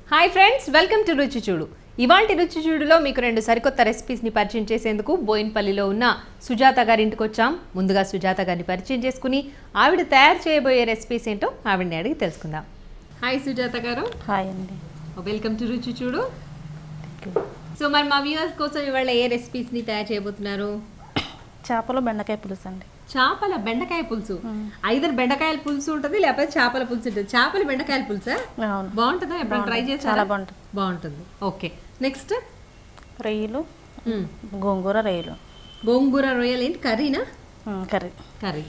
Hi friends welcome to రుచి చూడు ఇవాంటి రుచి చూడులో మీకు రెండు సరికొత్త రెసిపీస్ని పరిచయం చేసేందుకు బోయిన్పల్లిలో ఉన్న సుజాత గారి ఇంటికి వచ్చాం ముందుగా సుజాత గారిని పరిచయం చేసుకుని ఆవిడ తయారు చేయబోయే రెసిపీస్ ఏంటో ఆవిడని అడిగి తెలుసుకుందాం హాయ్ సుజాత గారు హాయ్ అండి వెల్కమ్ టు రుచి చూడు సో మరి మా వ్యూవర్స్ కోసం ఇవాళ ఏ రెసిపీస్ని తయారు చేయబోతున్నారు చేపలు బెండకాయ పులుసు అండి చేపల బెండకాయ పులుసు ఐదర్ బెండకాయల పులుసు ఉంటుంది లేకపోతే చేపల పులుసు ఉంటుంది చేపల బెండకాయల పులుసా అవును బాగుంటుందా ఎప్పుడైనా ట్రై చేసి చాలా బాగుంటుంది బాగుంటుంది ఓకే నెక్స్ట్ రొయ్యలు గోంగూర రొయ్యలు గోంగూర రొయ్యలు ఏంటి కర్రీనా ఉమ్, కర్రీ కర్రీ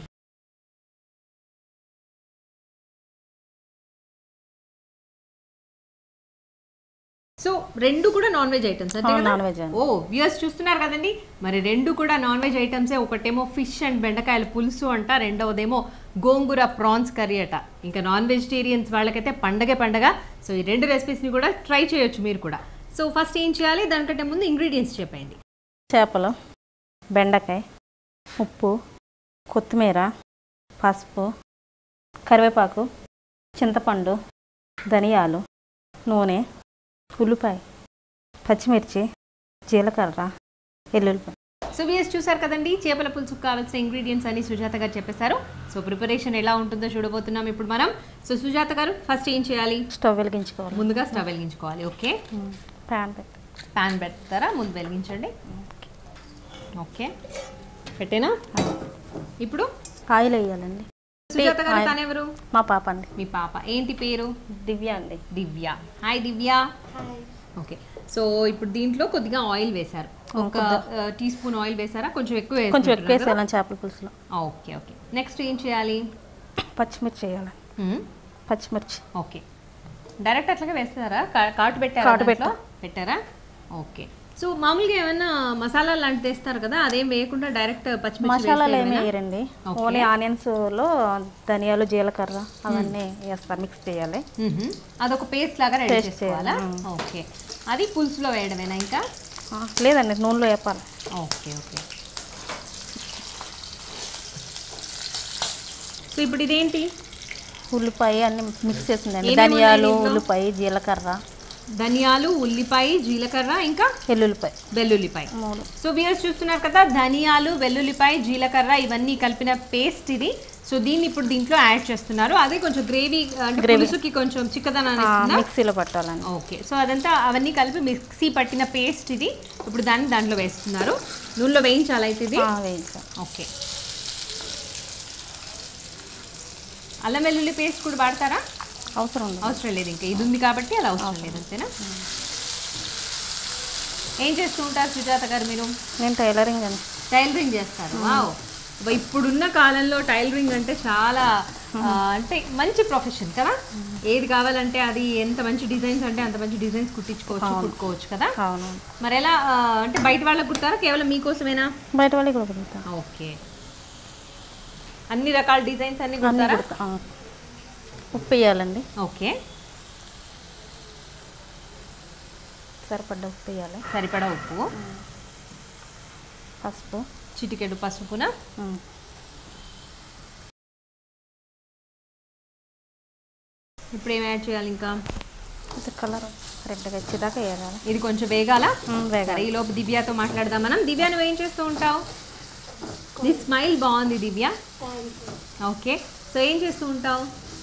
సో రెండు కూడా నాన్ వెజ్ ఐటమ్స్ అంతే అవును, కదా నాన్ వెజ్ అండి. ఓ వ్యూయర్స్ చూస్తున్నారు కదండి మరి రెండు కూడా నాన్ వెజ్ ఐటమ్సే ఒకటేమో ఫిష్ అండ్ బెండకాయల పులుసు అంట రెండవదేమో గోంగూర ప్రాన్స్ కర్రీ అట ఇంకా నాన్ వెజిటేరియన్స్ వాళ్ళకైతే పండగే పండగ సో ఈ రెండు రెసిపీస్ని కూడా ట్రై చేయొచ్చు మీరు కూడా సో ఫస్ట్ ఏం చేయాలి దానికంటే ముందు ఇంగ్రీడియంట్స్ చెప్పండి చేపలు బెండకాయ ఉప్పు కొత్తిమీర పసుపు కరివేపాకు చింతపండు ధనియాలు నూనె ఉల్లిపాయ పచ్చిమిర్చి జీలకర్ర ఎల్లుల్లిపాయ సో విఎస్ చూసారు కదండి చేపల పులుసుకు కావాల్సిన ఇంగ్రీడియంట్స్ అని సుజాత గారు చెప్పేశారు సో ప్రిపరేషన్ ఎలా ఉంటుందో చూడబోతున్నాం ఇప్పుడు మనం సో సుజాత గారు ఫస్ట్ ఏం చేయాలి స్టవ్ వెలిగించుకోవాలి ముందుగా స్టవ్ వెలిగించుకోవాలి ఓకే ఉమ్, ప్యాన్ పెట్టి ప్యాన్ పెడతారా ముందు వెలిగించండి ఓకే పెట్టేనా ఇప్పుడు ఆయిల్ వేయాలండి సుజాత గారు ఆయిల్. తనెవరు మా పాప అండి మీ పాప ఏంటి పేరు దివ్య అండి Divya hi Divya okay so ఇప్పుడు దీంట్లో కొద్దిగా ఆయిల్ వేశారు ఒక టీ స్పూన్ ఆయిల్ వేశారా కొంచెం ఎక్కువ కొంచెం ఎక్కువ వేసుకుంటున్నారు కదా? వేసేయాలి చేపల పులుసులో ఓకే ఓకే నెక్స్ట్ ఏం చేయాలి పచ్చిమిర్చి వేయాలి మ్మ్. పచ్చిమిర్చి ఓకే డైరెక్ట్ అట్లాగే వేస్తారా కా- కాటు పెట్టారా కాటు దాంట్లో? పెట్టారా ఓకే సో మామూలుగా ఏమైనా మసాలా లాంటిది వేస్తారు కదా అదేం వేయకుండా డైరెక్ట్ పచ్చిమిర్చి మసాలాలు ఏమి వేసేయడమేనా? వేయరండి ఓకే. ఓన్లీ ఆనియన్స్ లో ధనియాలు జీలకర్ర అవన్నీ వేస్తారు మిక్స్ చేయాలి మ్మ్. అదొక పేస్ట్ లాగా రెడీ Paste చేసుకోవాలా చేయాలి. ఓకే అది పులుసులో వేయడమేనా ఇంకా ఆ, లేదండి నూనెలో వేపాలి ఓకే ఓకే సో ఇప్పుడు ఇదేంటి ఉల్లిపాయ అన్ని మిక్స్ చేసిందండి ఏమేమి ఉన్నాయి ధనియాలు దీంట్లో? ఉల్లిపాయ జీలకర్ర ధనియాలు ఉల్లిపాయ జీలకర్ర ఇంకా వెల్లుల్లిపాయ వెల్లుల్లిపాయ మూడు సో వ్యూయర్స్ చూస్తున్నారు కదా ధనియాలు వెల్లుల్లిపాయ జీలకర్ర ఇవన్నీ కలిపిన పేస్ట్ ఇది సో దీన్ని ఇప్పుడు దీంట్లో యాడ్ చేస్తున్నారు అదే కొంచెం గ్రేవీ అంటే పులుసుకి కొంచెం చిక్కదనాన్ని ఆ, ఇస్తుందా మిక్సీలో పట్టాలండి ఓకే సో అదంతా అవన్నీ కలిపి మిక్సీ పట్టిన పేస్ట్ ఇది ఇప్పుడు దాన్ని దాంట్లో వేస్తున్నారు నూనెలో వేయించాలి అయితే ఇది ఆ, వేయించాలి ఓకే అల్లం వెల్లుల్లి పేస్ట్ కూడా వాడతారా అవసరం ఉంది అవసరం లేదు ఇంకా ఇది ఉంది కాబట్టి అది అవసరం లేదు అంతేనా ఏం చేస్తూ ఉంటారు సుజాత గారు మీరు నేను టైలరింగ్ అండి టైలరింగ్ చేస్తారు వావ్ అబ్బా, ఇప్పుడున్న కాలంలో టైలరింగ్ అంటే చాలా ఆ, అంటే మంచి ప్రొఫెషన్ కదా ఏది కావాలంటే అది ఎంత మంచి డిజైన్స్ అంటే అంత మంచి డిజైన్స్ కుట్టించుకోవచ్చు కుట్టుకోవచ్చు కదా అవును మరి ఎలా ఆ, అంటే బయట వాళ్ళకి కుడతారా కేవలం మీకోసమేనా బయట వాళ్ళకి కూడా కుదురుతాం ఓకే అన్ని రకాల డిజైన్స్ అన్ని అన్నీ కుడతారా కుడతాం ఆ. ఉప్పు వేయాలండి ఓకే సరిపడ్డ ఉప్పు వేయాలి సరిపడా ఉప్పు పసుపు చిటికెడు పసుపున ఉమ్. ఇప్పుడు ఏం యాడ్ చేయాలి ఇంకా ఇది కలర్ రెడ్గా వచ్చేదాకా వేయాలి ఇది కొంచెం వేగాలా ఉమ్, సరే వేగాలి ఈ లోపు దివ్యతో మాట్లాడదాం మనం దివ్య నువ్వు ఏం చేస్తూ ఉంటావు నీ స్మైల్ బాగుంది దివ్య ఓకే సో ఏం చేస్తూ ఉంటావు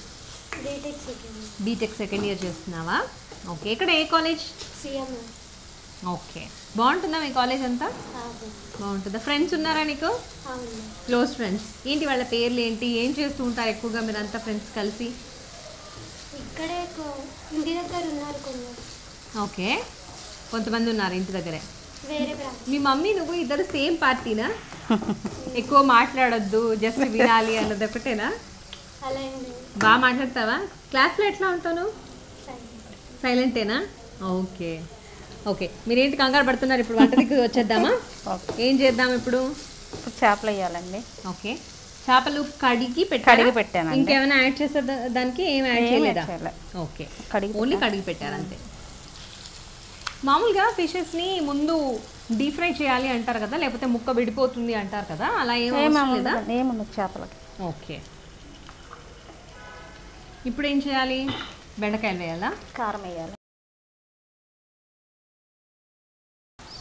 బీటెక్ సెకండ్ ఇయర్ చేస్తున్నావా ఓకే ఇక్కడ ఏ కాలేజ్ ఓకే బాగుంటుందా మీ కాలేజ్ అంతా బాగుంటుందా ఫ్రెండ్స్ ఉన్నారా నీకు క్లోజ్ ఫ్రెండ్స్ ఏంటి వాళ్ళ పేర్లు ఏంటి ఏం చేస్తూ ఉంటారు ఎక్కువగా మీరు అంతా ఫ్రెండ్స్ కలిసి ఇక్కడే కొ- ఇంటి దగ్గర ఉన్నారు కొందరు ఓకే కొంతమంది ఉన్నారు ఇంటి దగ్గరే వేరే బ్రాంచ్ మీ మమ్మీ నువ్వు ఇద్దరు సేమ్ పార్టీనా ఎక్కువ మాట్లాడొద్దు జస్ట్ వినాలి అన్నది ఒకటేనా అలా ఏం లేదు బాగా మాట్లాడతావా క్లాస్లో ఎట్లా ఉంటావు నువ్వు సరే. సైలెంటేనా ఓకే ఓకే మీరేంటి కంగారు పడుతున్నారు ఇప్పుడు వంట దగ్గర వచ్చేద్దామా ఓకే ఏం చేద్దాం ఇప్పుడు ఇప్పుడు చేపలు వేయాలండి ఓకే చేపలు కడిగి పెట్టారా? కడిగి పెట్టానండి. ఇంకేమైనా యాడ్ చేసే దా- దానికి ఏం యాడ్ ఏం చేయలేదా యాడ్ చేయలే. ఓకే కడిగి ఓన్లీ కడిగి పెట్టారు అంతే మామూలుగా ఫిషెస్ని ముందు డీప్ ఫ్రై చేయాలి అంటారు కదా లేకపోతే ముక్క విడిపోతుంది అంటారు కదా అలా ఏం అవసరం ఏమేమి లేదా ఉండదు ఏముండదు చేపలకి ఓకే ఇప్పుడు ఏం చేయాలి బెండకాయలు వేయాలా కారం వేయాలి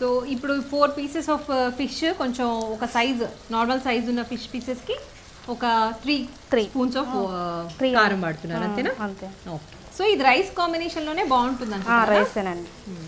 సో ఇప్పుడు ఫోర్ పీసెస్ ఆఫ్ ఫిష్ కొంచెం ఒక సైజ్ నార్మల్ సైజ్ ఉన్న ఫిష్ పీసెస్కి ఒక three Three. Spoons of Three. కారం పడుతున్నారు అంతేనా అంతే ఓకే సో ఇది రైస్ కాంబినేషన్లోనే బాగుంటుంది ఆ, అంటున్నారా? రైసేనండి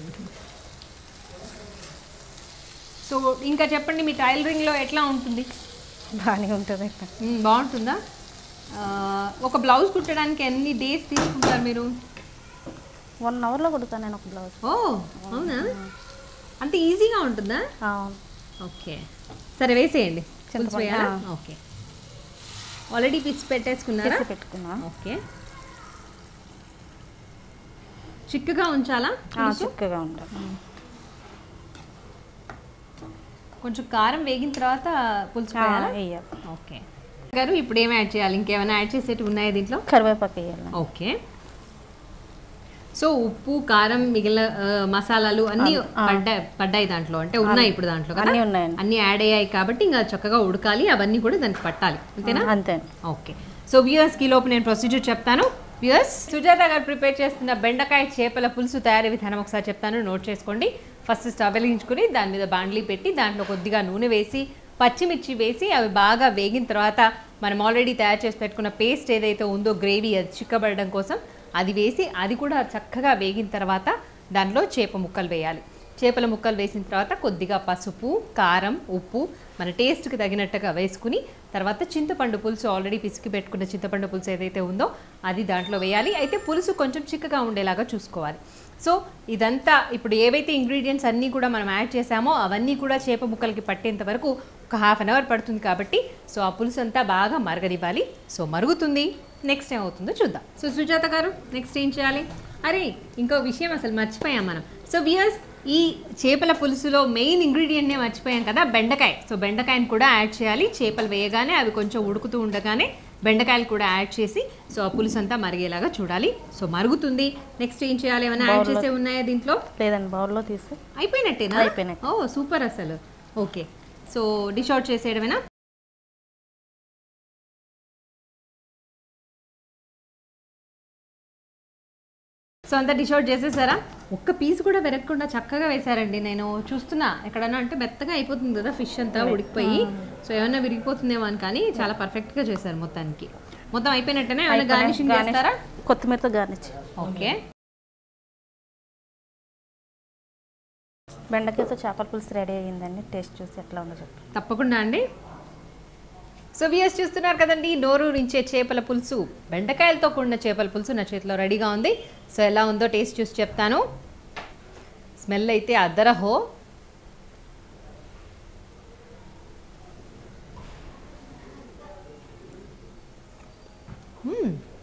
సో ఇంకా చెప్పండి మీ టైలరింగ్లో ఎట్లా ఉంటుంది బాగానే ఉంటుంది మ్మ్, బాగుంటుందా ఆ, ఒక బ్లౌజ్ కుట్టడానికి ఎన్ని డేస్ తీసుకుంటారు మీరు వన్ అవర్లో కుడతాను నేను ఒక బ్లౌజ్ ఓ అవునా అంత ఈజీగా ఉంటుందా అవును ఓకే సరే వేసేయండి పులుసు చింతపండు, వేయాలా ఆ. ఓకే ఆల్రెడీ పిచ్చి పెట్టేసుకున్నారా తీసి పెట్టుకున్నా ఓకే చిక్కగా ఉంచాలా ఆ, పులుసు? చిక్కగా ఉంటుంది కొంచెం కారం వేగిన తర్వాత పులుసు ఆ, వేయాలా వేయాలి ఓకే గారు ఇప్పుడు ఏం యాడ్ చేయాలి ఇంకేమైనా యాడ్ చేసేటివి ఉన్నాయా దీంట్లో కరివేపాకు వేయాలి ఓకే సో ఉప్పు కారం మిగిలిన ఆ, మసాలాలు అన్నీ పడ్డాయి పడ్డాయి దాంట్లో అంటే ఉన్నాయి ఇప్పుడు దాంట్లో కదా అన్నీ ఉన్నాయండి అన్నీ యాడ్ అయ్యాయి కాబట్టి ఇంకా చక్కగా ఉడకాలి అవన్నీ కూడా దానికి పట్టాలి అంతేనా అంతే ఓకే సో వ్యూయర్స్కి లోపు నేను ప్రొసీజర్ చెప్తాను వ్యూయర్స్ సుజాత గారు ప్రిపేర్ చేస్తున్న బెండకాయ చేపల పులుసు తయారీ విధానం ఒకసారి చెప్తాను నోట్ చేసుకోండి ఫస్ట్ స్టవ్ వెలిగించుకుని దాని మీద బాండ్లీ పెట్టి దాంట్లో కొద్దిగా నూనె వేసి పచ్చిమిర్చి వేసి అవి బాగా వేగిన తర్వాత మనం ఆల్రెడీ తయారు చేసి పెట్టుకున్న పేస్ట్ ఏదైతే ఉందో గ్రేవీ అది చిక్కబడడం కోసం అది వేసి అది కూడా చక్కగా వేగిన తర్వాత దానిలో చేప ముక్కలు వేయాలి చేపల ముక్కలు వేసిన తర్వాత కొద్దిగా పసుపు కారం ఉప్పు మన టేస్ట్కి తగినట్టుగా వేసుకుని తర్వాత చింతపండు పులుసు ఆల్రెడీ పిసికి పెట్టుకున్న చింతపండు పులుసు ఏదైతే ఉందో అది దాంట్లో వేయాలి అయితే పులుసు కొంచెం చిక్కగా ఉండేలాగా చూసుకోవాలి సో ఇదంతా ఇప్పుడు ఏవైతే ఇంగ్రీడియంట్స్ అన్నీ కూడా మనం యాడ్ చేసామో అవన్నీ కూడా చేప ముక్కలకి పట్టేంత వరకు ఒక హాఫ్ అన్ అవర్ పడుతుంది కాబట్టి సో ఆ పులుసు అంతా బాగా మరగనివ్వాలి సో మరుగుతుంది నెక్స్ట్ ఏమవుతుందో చూద్దాం సో సుజాత గారు నెక్స్ట్ ఏం చేయాలి అరే ఇంకో విషయం అసలు మర్చిపోయాం మనం సో వియర్స్ ఈ చేపల పులుసులో మెయిన్ ఇంగ్రీడియంట్నే మర్చిపోయాం కదా బెండకాయ సో బెండకాయని కూడా యాడ్ చేయాలి చేపలు వేయగానే అవి కొంచెం ఉడుకుతూ ఉండగానే బెండకాయలు కూడా యాడ్ చేసి సో ఆ పులుసు అంతా మరిగేలాగా చూడాలి సో మరుగుతుంది నెక్స్ట్ ఏం చేయాలి ఏమైనా యాడ్ చేసే ఉన్నాయా దీంట్లో లేదండి బౌల్లో తీసి అయిపోయినట్టేనా అయిపోయినట్టే. ఓ సూపర్ అసలు ఓకే సో డిష్ అవుట్ చేసేయడమేనా సో అంతా డిష్ అవుట్ చేసేసారా ఒక్క పీస్ కూడా వెరగకుండా చక్కగా వేశారండి నేను చూస్తున్నా ఎక్కడన్నా అంటే మెత్తగా అయిపోతుంది కదా ఫిష్ అంతా ఉడికిపోయి సో ఏమైనా విరిగిపోతుందేమో అని కానీ చాలా పర్ఫెక్ట్గా చేశారు మొత్తానికి మొత్తం అయిపోయినట్టేనే ఏమైనా గార్నిషింగ్ చేస్తారా కొత్తిమీరతో గార్నిచ్ ఓకే బెండకాయతో చేపల పులుసు రెడీ అయ్యిందండి టేస్ట్ చూసి ఎట్లా ఉందో చెప్పి తప్పకుండా అండి సో వియర్స్ చూస్తున్నారు కదండి నోరు నుంచే చేపల పులుసు బెండకాయలతో కూడిన చేపల పులుసు నా చేతిలో రెడీగా ఉంది సో ఎలా ఉందో టేస్ట్ చూసి చెప్తాను స్మెల్ అయితే అద్దరహో మ్మ్.